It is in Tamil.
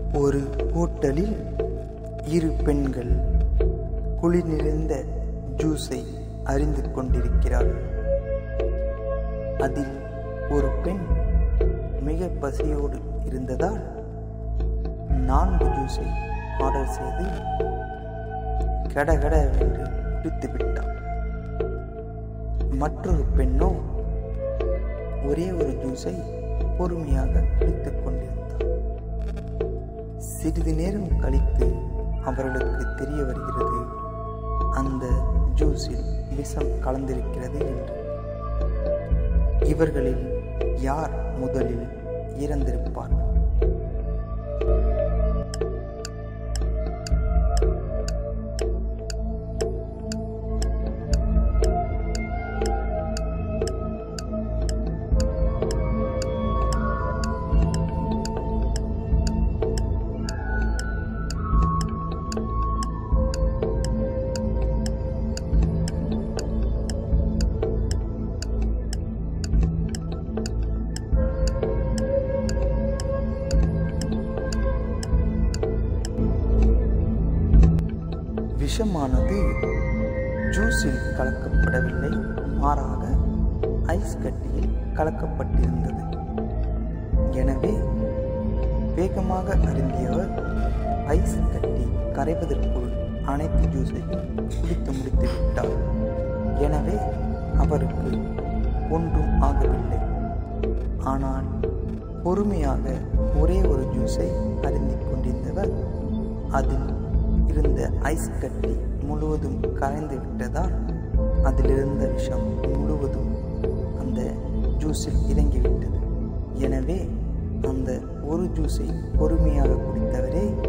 ஒரு ஹோட்டலில் இரு பெண்கள் குளிர் நிறைந்த ஜூஸை அறிந்து கொண்டிருக்கிறார்கள் அதில் ஒரு பெண் மிக பசியோடு இருந்ததால் நான்கு ஜூஸை ஆர்டர் செய்து கடகடவென்று குடித்து விட்டார் மற்றொரு பெண்ணோ ஒரே ஒரு ஜூஸை பொறுமையாக குடித்துக் கொண்டிருந்தார் சிறிது நேரம் கழித்து அவர்களுக்கு தெரிய வருகிறது அந்த ஜூஸில் விஷம் கலந்திருக்கிறது என்று இவர்களில் யார் முதலில் இறந்திருப்பார்கள் விஷமானது ஜூஸில் கலக்கப்படவில்லை மாறாக ஐஸ் கட்டியில் கலக்கப்பட்டிருந்தது எனவே வேகமாக அருந்தியவர் ஐஸ் கட்டி கரைவதற்குள் அனைத்து ஜூஸையும் குடித்து முடித்து விட்டார் எனவே அவருக்கு ஒன்றும் ஆகவில்லை ஆனால் பொறுமையாக ஒரே ஒரு ஜூஸை அருந்திக் கொண்டிருந்தவர் அதில் இருந்த ஐஸ் கட்டி முழுவதும் கரைந்து விட்டதால் அதிலிருந்த விஷம் முழுவதும் அந்த ஜூஸில் இறங்கிவிட்டது எனவே அந்த ஒரு ஜூஸை பொறுமையாக குடித்தவரே